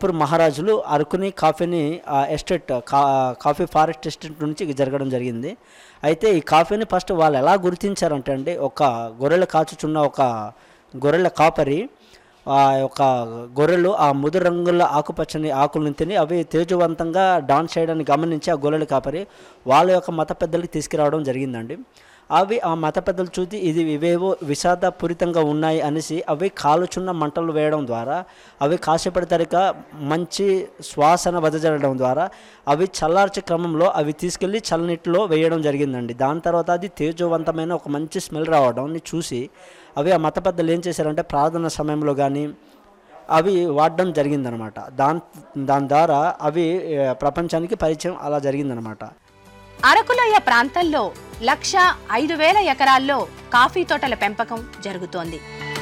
జైపూర్ మహారాజులు అరకుని కాఫీని ఆ ఎస్టేట్ కా కాఫీ ఫారెస్ట్ ఎస్టేట్ నుంచి జరగడం జరిగింది అయితే ఈ కాఫీని ఫస్ట్ వాళ్ళు ఎలా గుర్తించారంటే అండి ఒక గొర్రెలు కాచుచున్న ఒక గొర్రెల కాపరి ఆ యొక్క గొర్రెలు ఆ ముదురు రంగుల ఆకుపచ్చని ఆకులను తిని అవి తేజవంతంగా డాన్స్ చేయడాన్ని గమనించి ఆ గొర్రెల కాపరి వాళ్ళ యొక్క మత పెద్దలకి తీసుకురావడం జరిగిందండి అవి ఆ మత పెద్దలు చూసి ఇది ఇవేవో విషాదపూరితంగా ఉన్నాయి అనేసి అవి కాలుచున్న మంటలు వేయడం ద్వారా అవి కాసేపటి తరిక మంచి శ్వాసన వదజల్లడం ద్వారా అవి చల్లార్చే క్రమంలో అవి తీసుకెళ్ళి చల్లనీటిలో వేయడం జరిగిందండి దాని తర్వాత అది తేజవంతమైన ఒక మంచి స్మెల్ రావడం చూసి అవి ఆ మత పెద్దలు ఏం చేశారంటే ప్రార్థన సమయంలో కానీ అవి వాడడం జరిగిందనమాట దాని దాని ద్వారా అవి ఏ, ప్రపంచానికి పరిచయం అలా జరిగిందనమాట అరకులోయ ప్రాంతంలో లక్ష ఐదు వేల ఎకరాల్లో కాఫీ తోటల పెంపకం జరుగుతోంది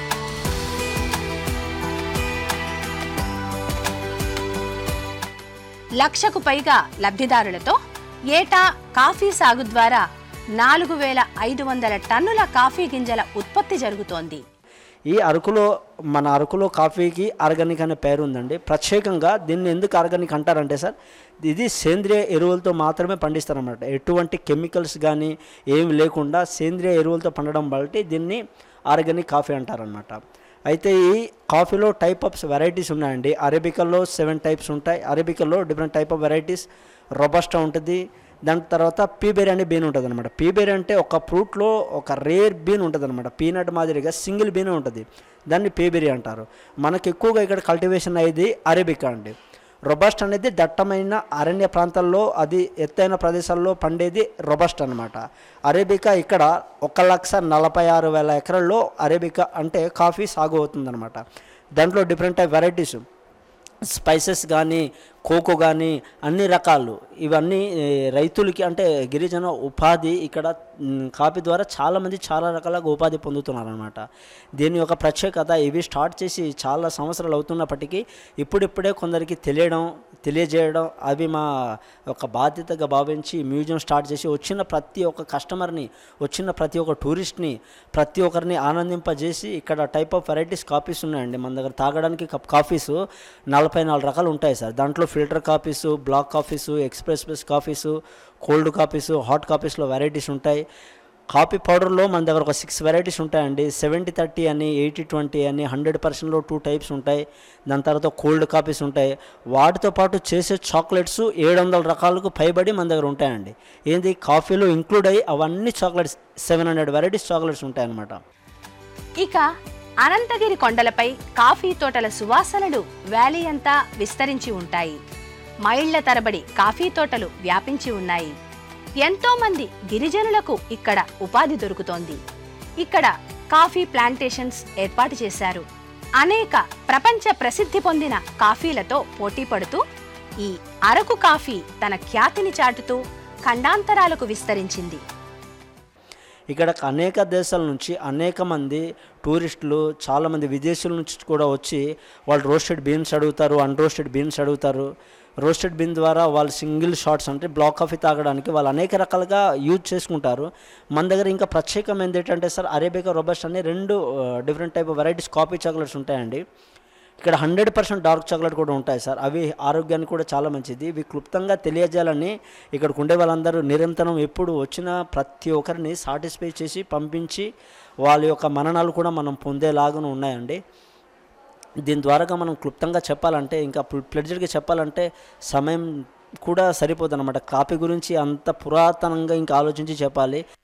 లక్షకు పైగా లబ్ధిదారులతో ఏటా కాఫీ సాగు ద్వారా నాలుగు వేల ఐదు వందల టన్నుల కాఫీ గింజల ఉత్పత్తి జరుగుతోంది ఈ అరకులో మన అరకులో కాఫీకి ఆర్గానిక్ అనే పేరు ఉందండి ప్రత్యేకంగా దీన్ని ఎందుకు ఆర్గానిక్ అంటారంటే సార్ ఇది సేంద్రియ ఎరువులతో మాత్రమే పండిస్తారన్నమాట ఎటువంటి కెమికల్స్ కానీ ఏమి లేకుండా సేంద్రియ ఎరువులతో పండడం బట్టి దీన్ని ఆర్గానిక్ కాఫీ అంటారనమాట అయితే ఈ కాఫీలో టైప్ ఆఫ్ వెరైటీస్ ఉన్నాయండి అరేబికల్లో సెవెన్ టైప్స్ ఉంటాయి అరేబికల్లో different type of varieties robusta ఉంటుంది దాని తర్వాత పీబెరీ అనే బీన్ ఉంటుంది అనమాట పీబెరీ అంటే ఒక ఫ్రూట్లో ఒక రేర్ బీన్ ఉంటుంది అనమాట పీనట్ మాదిరిగా సింగిల్ బీనే ఉంటుంది దాన్ని పీబెరీ అంటారు మనకు ఎక్కువగా ఇక్కడ కల్టివేషన్ అయ్యేది అరేబికా అండి రొబస్ట్ అనేది దట్టమైన అరణ్య ప్రాంతాల్లో అది ఎత్తైన ప్రదేశాల్లో పండేది రొబస్ట్ అనమాట అరేబికా ఇక్కడ ఒక లక్ష నలభై ఆరు వేల ఎకరాల్లో అరేబికా అంటే కాఫీ సాగు అవుతుందన్నమాట దాంట్లో డిఫరెంట్ టైప్ వెరైటీస్ స్పైసెస్ కానీ కోకో కానీ అన్ని రకాలు ఇవన్నీ ఏ, రైతులకి అంటే గిరిజన ఉపాధి ఇక్కడ మ్, కాఫీ ద్వారా చాలామంది చాలా రకాలుగా ఉపాధి పొందుతున్నారనమాట దీని యొక్క ప్రత్యేకత ఇవి స్టార్ట్ చేసి చాలా సంవత్సరాలు అవుతున్నప్పటికీ ఇప్పుడిప్పుడే కొందరికి తెలియడం తెలియజేయడం అవి మా ఒక బాధ్యతగా భావించి మ్యూజియం స్టార్ట్ చేసి వచ్చిన ప్రతి ఒక్క కస్టమర్ని వచ్చిన ప్రతి ఒక్క టూరిస్ట్ని ప్రతి ఒక్కరిని ఆనందింపజేసి ఇక్కడ టైప్ ఆఫ్ వెరైటీస్ కాఫీస్ ఉన్నాయండి మన దగ్గర తాగడానికి కప్ కాఫీస్ నలభై నాలుగు రకాలు ఉంటాయి సార్ దాంట్లో filter coffees black coffees express press coffees cold coffees hot కాఫీస్లో వెరైటీస్ ఉంటాయి కాఫీ పౌడర్లో మన దగ్గర ఒక సిక్స్ వెరైటీస్ ఉంటాయండి సెవెంటీ థర్టీ అని ఎయిటీ ట్వంటీ అని హండ్రెడ్ పర్సెంట్లో టూ టైప్స్ ఉంటాయి దాని తర్వాత కోల్డ్ కాఫీస్ ఉంటాయి వాటితో పాటు చేసే చాక్లెట్స్ ఏడు వందల రకాలకు పైబడి మన దగ్గర ఉంటాయండి ఏంది కాఫీలో ఇంక్లూడ్ అయ్యి అవన్నీ chocolates seven hundred varieties chocolates ఉంటాయన్నమాట ఇక అనంతగిరి కొండలపై కాఫీ తోటల సువాసనలు వ్యాలీ అంతా విస్తరించి ఉంటాయి మైళ్ల తరబడి కాఫీ తోటలు వ్యాపించి ఉన్నాయి ఎంతో మంది గిరిజనులకు ఇక్కడ ఉపాధి దొరుకుతోంది ఇక్కడ కాఫీ ప్లాంటేషన్స్ ఏర్పాటు చేశారు అనేక ప్రపంచ ప్రసిద్ధి పొందిన కాఫీలతో పోటీ పడుతూ ఈ అరకు కాఫీ తన ఖ్యాతిని చాటుతూ ఖండాంతరాలకు విస్తరించింది ఇక్కడ అనేక దేశాల నుంచి అనేక మంది టూరిస్టులు చాలామంది విదేశీయుల నుంచి కూడా వచ్చి వాళ్ళు రోస్టెడ్ బీన్స్ అడుగుతారు అన్రోస్టెడ్ బీన్స్ అడుగుతారు రోస్టెడ్ బీన్ ద్వారా వాళ్ళు సింగిల్ షాట్స్ అంటే బ్లాక్ కాఫీ తాగడానికి వాళ్ళు అనేక రకాలుగా యూజ్ చేసుకుంటారు మన దగ్గర ఇంకా ప్రత్యేకమైనది ఏంటంటే సార్ అరేబికా రొబస్ట్ అనే రెండు different type varieties coffee chocolates ఉంటాయండి ఇక్కడ హండ్రెడ్ పర్సెంట్ డార్క్ చాక్లెట్ కూడా ఉంటాయి సార్ అవి ఆరోగ్యానికి కూడా చాలా మంచిది ఇవి క్లుప్తంగా తెలియజేయాలని ఇక్కడికి ఉండే వాళ్ళందరూ నిరంతరం ఎప్పుడు వచ్చిన ప్రతి ఒక్కరిని సాటిస్ఫై చేసి పంపించి వాళ్ళ యొక్క మననాలు కూడా మనం పొందేలాగా ఉన్నాయండి దీని ద్వారాగా మనం క్లుప్తంగా చెప్పాలంటే ఇంకా ప్లెడ్జర్గా చెప్పాలంటే సమయం కూడా సరిపోదు అనమాట కాపీ గురించి అంత పురాతనంగా ఇంకా ఆలోచించి చెప్పాలి